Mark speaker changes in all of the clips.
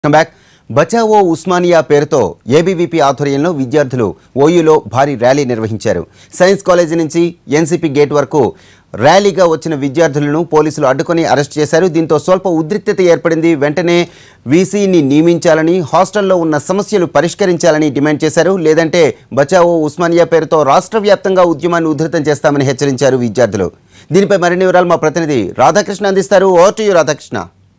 Speaker 1: welcome back Bachao Osmania పేరుతో ABVP ఆధ్వర్యంలో విద్యార్థులు ఓయూలో భారీ ర్యాలీ నిర్వహించారు సైన్స్ కాలేజీ నుంచి ఎన్సీపీ గేట్ వరకు ర్యాలీగా వచ్చిన విద్యార్థులను పోలీసులు అడ్డుకొని అరెస్ట్ చేశారు దీంతో స్వల్ప ఉద్రిక్తత ఏర్పడింది వెంటనే వీసీని నియమించాలని హాస్టల్లో ఉన్న సమస్యలు పరిష్కరించాలని డిమాండ్ చేశారు లేదంటే బచావో ఉస్మానియా పేరుతో రాష్ట్ర వ్యాప్తంగా ఉద్యమాన్ని ఉధృతం చేస్తామని హెచ్చరించారు విద్యార్థులు దీనిపై మరిన్ని వివరాలు మా ప్రతినిధి రాధాకృష్ణ అందిస్తారు over to you Radhakrishna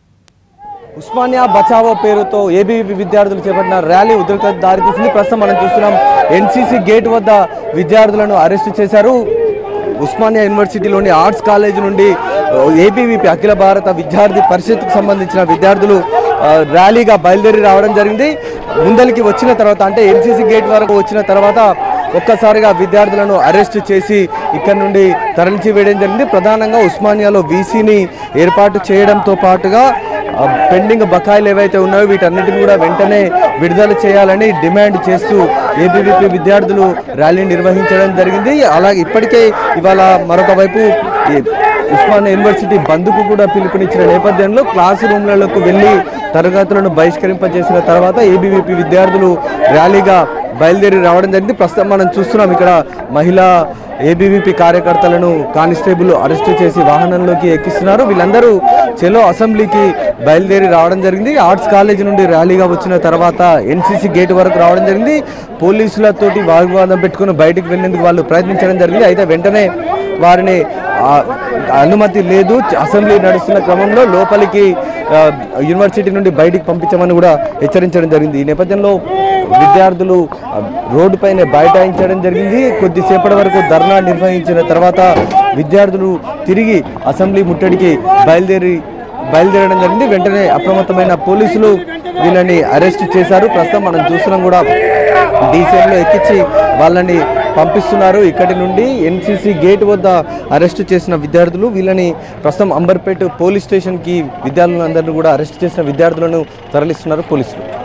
Speaker 2: Osmania Bachao పేరుతో ఏబీవీపీ విద్యార్థులు చేపట్టిన ర్యాలీ ఉద్రిక్తత దారితీసింది ప్రస్తుతం మనం చూస్తున్నాం ఎన్సీసీ గేట్ వద్ద విద్యార్థులను అరెస్టు చేశారు ఉస్మానియా యూనివర్సిటీలోని ఆర్ట్స్ కాలేజ్ నుండి ఏబీవీపీ అఖిల భారత విద్యార్థి పరిషత్కు సంబంధించిన విద్యార్థులు ఆ, ర్యాలీగా బయలుదేరి రావడం జరిగింది ముందలికి వచ్చిన తర్వాత అంటే ఎన్సీసీ గేట్ వరకు వచ్చిన తర్వాత ఒక్కసారిగా విద్యార్థులను అరెస్ట్ చేసి ఇక్కడ నుండి తరలించి వేయడం జరిగింది ప్రధానంగా ఉస్మానియాలో వీసీని ఏర్పాటు చేయడంతో పాటుగా ఆ, పెండింగ్ బకాయిలు ఏవైతే ఉన్నాయో వీటన్నిటిని కూడా వెంటనే విడుదల చేయాలని డిమాండ్ చేస్తూ ఏబీవీపీ విద్యార్థులు ర్యాలీ నిర్వహించడం జరిగింది అలాగే ఇప్పటికే ఇవాళ మరొక వైపు ఈ ఉస్మానియా యూనివర్సిటీ బంద్కు కూడా పిలుపునిచ్చిన నేపథ్యంలో క్లాస్ రూమ్లకు వెళ్ళి తరగతులను బహిష్కరింపజేసిన తర్వాత ఏబీవీపీ విద్యార్థులు ర్యాలీగా బయలుదేరి రావడం జరిగింది ప్రస్తుతం మనం చూస్తున్నాం ఇక్కడ మహిళా ఏబీవీపీ కార్యకర్తలను కానిస్టేబుల్ అరెస్ట్ చేసి వాహనంలోకి ఎక్కిస్తున్నారు వీళ్ళందరూ చెలో అసెంబ్లీకి బయలుదేరి రావడం జరిగింది ఆర్ట్స్ కాలేజ్ నుండి ర్యాలీగా వచ్చిన తర్వాత ఎన్సీసీ గేట్ వరకు రావడం జరిగింది పోలీసులతోటి వాగ్వాదం పెట్టుకుని బయటకు వెళ్లేందుకు వాళ్ళు ప్రయత్నించడం జరిగింది అయితే వెంటనే వారిని ఆ, అనుమతి లేదు అసెంబ్లీ నడుస్తున్న క్రమంలో లోపలికి ఆ, యూనివర్సిటీ నుండి బయటికి పంపించమని కూడా హెచ్చరించడం జరిగింది ఈ నేపథ్యంలో విద్యార్థులు ఆ, రోడ్డుపైనే బైఠాయించడం జరిగింది కొద్దిసేపటి వరకు ధర్నా నిర్వహించిన తర్వాత విద్యార్థులు తిరిగి అసెంబ్లీ ముట్టడికి బయలుదేరి బయలుదేరడం జరిగింది వెంటనే అప్రమత్తమైన పోలీసులు వీళ్ళని అరెస్ట్ చేశారు ప్రస్తుతం మనం చూస్తున్నాం కూడా డీసీఎంలో ఎక్కించి వాళ్ళని పంపిస్తున్నారు ఇక్కడి నుండి ఎన్సీసీ గేట్ వద్ద అరెస్ట్ చేసిన విద్యార్థులు వీళ్ళని ప్రస్తుతం అంబర్పేట పోలీస్ స్టేషన్కి విద్యార్థులందరినీ కూడా అరెస్ట్ చేసిన విద్యార్థులను తరలిస్తున్నారు పోలీసులు